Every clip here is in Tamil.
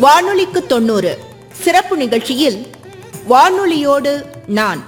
வானொலிக்கு தொண்ணூறு சிறப்பு நிகழ்ச்சியில் வானொலியோடு நான்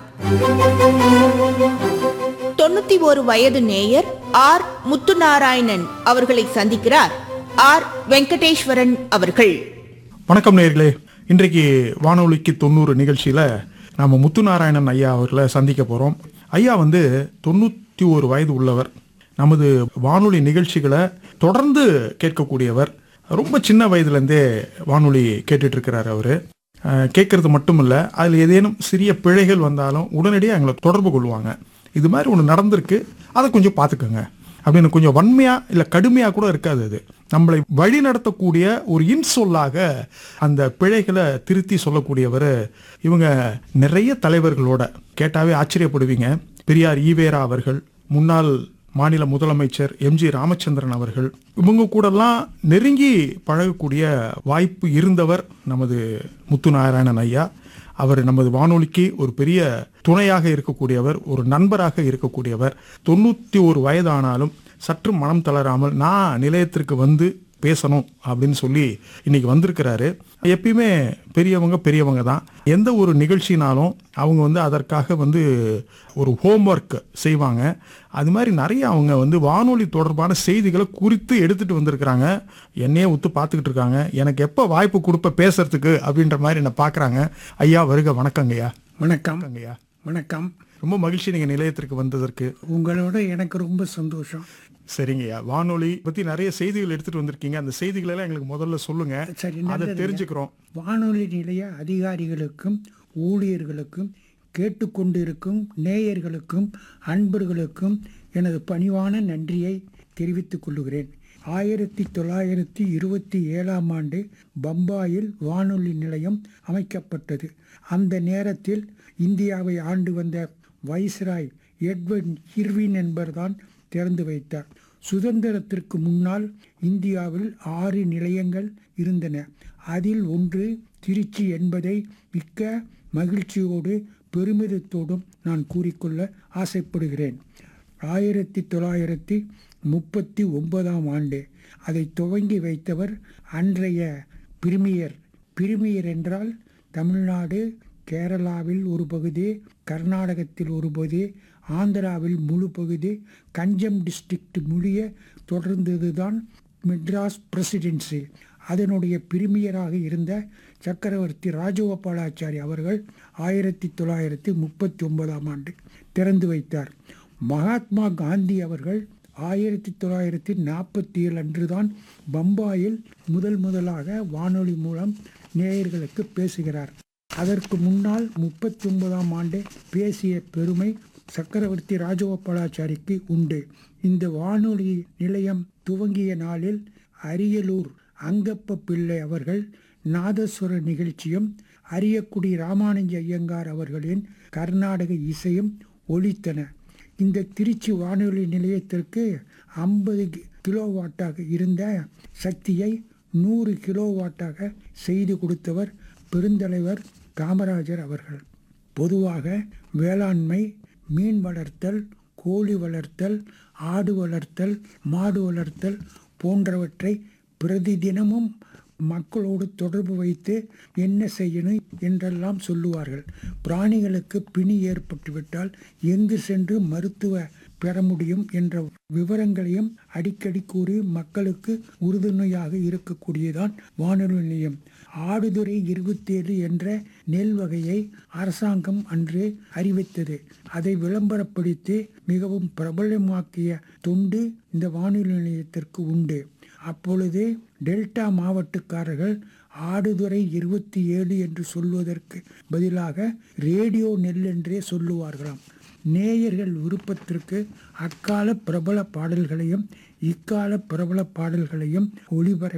தொண்ணூத்தி ஒரு வயது நேயர் ஆர் முத்துநாராயணன் அவர்களை சந்திக்கிறார் ஆர் வெங்கடேஸ்வரன் அவர்கள் வணக்கம் நேயர்களே இன்றைக்கு வானொலிக்கு தொண்ணூறு நிகழ்ச்சியில் நம்ம முத்துநாராயணன் ஐயா அவர்களை சந்திக்க போகிறோம் ஐயா வந்து தொண்ணூற்றி ஒரு வயது உள்ளவர் நமது வானொலி நிகழ்ச்சிகளை தொடர்ந்து கேட்கக்கூடியவர் ரொம்ப சின்ன வயதுலேருந்தே வானொலி கேட்டுட்டு இருக்கிறார் அவர் கேட்கறது மட்டும் இல்லை அதில் ஏதேனும் சிறிய பிழைகள் வந்தாலும் உடனடியாக எங்களை தொடர்பு கொள்வாங்க இது மாதிரி ஒன்று நடந்திருக்கு அதை கொஞ்சம் பார்த்துக்கோங்க அப்படின்னு கொஞ்சம் வன்மையாக இல்லை கடுமையாக கூட இருக்காது அது நம்மளை வழி நடத்தக்கூடிய ஒரு இன்சொல்லாக அந்த பிழைகளை திருத்தி சொல்லக்கூடியவர் இவங்க நிறைய தலைவர்களோட கேட்டாவே ஆச்சரியப்படுவீங்க பெரியார் ஈவேரா அவர்கள் முன்னாள் மாநில முதலமைச்சர் எம்ஜி ராமச்சந்திரன் அவர்கள் இவங்க கூடலாம் நெருங்கி பழகக்கூடிய வாய்ப்பு இருந்தவர் நமது முத்துநாராயணன் ஐயா அவர் நமது வானொலிக்கு ஒரு பெரிய துணையாக இருக்கக்கூடியவர் ஒரு நண்பராக இருக்கக்கூடியவர் தொண்ணூற்றி ஒரு வயதானாலும் சற்று மனம் தளராமல் நான் நிலையத்திற்கு வந்து பேசணும் அப்படின்னு சொல்லி இன்னைக்கு வந்திருக்கிறாரு எப்பயுமே பெரியவங்க பெரியவங்க தான் எந்த ஒரு நிகழ்ச்சினாலும் அவங்க வந்து அதற்காக வந்து ஒரு ஹோம்ஒர்க் செய்வாங்க அது மாதிரி நிறைய அவங்க வந்து வானொலி தொடர்பான செய்திகளை குறித்து எடுத்துட்டு வந்திருக்கிறாங்க என்னையே ஒத்து பார்த்துக்கிட்டு இருக்காங்க எனக்கு எப்போ வாய்ப்பு கொடுப்ப பேசுறதுக்கு அப்படின்ற மாதிரி என்ன பார்க்குறாங்க ஐயா வருக வணக்கங்கய்யா வணக்கம் வணக்கங்கய்யா வணக்கம் ரொம்ப மகிழ்ச்சி நீங்கள் நிலையத்திற்கு வந்ததற்கு உங்களோட எனக்கு ரொம்ப சந்தோஷம் சரிங்கய்யா வானொலி பற்றி நிறைய செய்திகள் எடுத்துட்டு வந்திருக்கீங்க அந்த செய்திகளை எல்லாம் எங்களுக்கு முதல்ல சொல்லுங்க சரி அதை நல்லதுங்க. தெரிஞ்சுக்கிறோம் வானொலி நிலைய அதிகாரிகளுக்கும் ஊழியர்களுக்கும் கேட்டுக்கொண்டிருக்கும் நேயர்களுக்கும் அன்பர்களுக்கும் எனது பணிவான நன்றியை தெரிவித்துக் கொள்கிறேன் ஆயிரத்தி தொள்ளாயிரத்தி இருபத்தி ஏழாம் ஆண்டு பம்பாயில் வானொலி நிலையம் அமைக்கப்பட்டது அந்த நேரத்தில் இந்தியாவை ஆண்டு வந்த வைஸ்ராய் எட்வர்ட் இர்வின் என்பர்தான் திறந்து வைத்தார் சுதந்திரத்திற்கு முன்னால் இந்தியாவில் ஆறு நிலையங்கள் இருந்தன அதில் ஒன்று திருச்சி என்பதை மிக்க மகிழ்ச்சியோடு பெருமிதத்தோடும் நான் கூறிக்கொள்ள ஆசைப்படுகிறேன் ஆயிரத்தி தொள்ளாயிரத்தி முப்பத்தி ஒன்பதாம் ஆண்டு அதை துவங்கி வைத்தவர் அன்றைய பிரிமியர் பிரிமியர் என்றால் தமிழ்நாடு கேரளாவில் ஒரு பகுதி கர்நாடகத்தில் ஒரு பகுதி ஆந்திராவில் முழு பகுதி கஞ்சம் டிஸ்ட்ரிக்ட் முடிய தொடர்ந்ததுதான் மெட்ராஸ் பிரசிடென்சி அதனுடைய பிரிமியராக இருந்த சக்கரவர்த்தி ராஜகோபாலாச்சாரி அவர்கள் ஆயிரத்தி தொள்ளாயிரத்தி முப்பத்தி ஒன்பதாம் ஆண்டு திறந்து வைத்தார் மகாத்மா காந்தி அவர்கள் ஆயிரத்தி தொள்ளாயிரத்தி நாற்பத்தி ஏழு அன்றுதான் பம்பாயில் முதல் முதலாக வானொலி மூலம் நேயர்களுக்கு பேசுகிறார் அதற்கு முன்னால் முப்பத்தி ஒன்பதாம் ஆண்டு பேசிய பெருமை சக்கரவர்த்தி ராஜகோபாலாச்சாரிக்கு உண்டு இந்த வானொலி நிலையம் துவங்கிய நாளில் அரியலூர் அங்கப்ப பிள்ளை அவர்கள் நாதஸ்வர நிகழ்ச்சியும் அரியக்குடி ராமானுஜ ஐயங்கார் அவர்களின் கர்நாடக இசையும் ஒலித்தன இந்த திருச்சி வானொலி நிலையத்திற்கு ஐம்பது கிலோவாட்டாக இருந்த சக்தியை நூறு கிலோவாட்டாக செய்து கொடுத்தவர் பெருந்தலைவர் காமராஜர் அவர்கள் பொதுவாக வேளாண்மை மீன் வளர்த்தல் கோழி வளர்த்தல் ஆடு வளர்த்தல் மாடு வளர்த்தல் போன்றவற்றை பிரதிதினமும் மக்களோடு தொடர்பு வைத்து என்ன செய்யணும் என்றெல்லாம் சொல்லுவார்கள் பிராணிகளுக்கு பிணி ஏற்பட்டுவிட்டால் எங்கு சென்று மருத்துவ பெற முடியும் என்ற விவரங்களையும் அடிக்கடி கூறி மக்களுக்கு உறுதுணையாக இருக்கக்கூடியதான் வானொலி நிலையம் ஆடுதுறை இருபத்தேழு என்ற நெல் வகையை அரசாங்கம் அன்று அறிவித்தது அதை விளம்பரப்படுத்தி மிகவும் பிரபலமாக்கிய தொண்டு இந்த வானொலி நிலையத்திற்கு உண்டு அப்பொழுது டெல்டா மாவட்டக்காரர்கள் ஆடுதுறை இருபத்தி ஏழு என்று சொல்வதற்கு பதிலாக ரேடியோ நெல் என்றே சொல்லுவார்களாம் நேயர்கள் விருப்பத்திற்கு அக்கால பிரபல பாடல்களையும் இக்கால பிரபல பாடல்களையும் ஒளிபர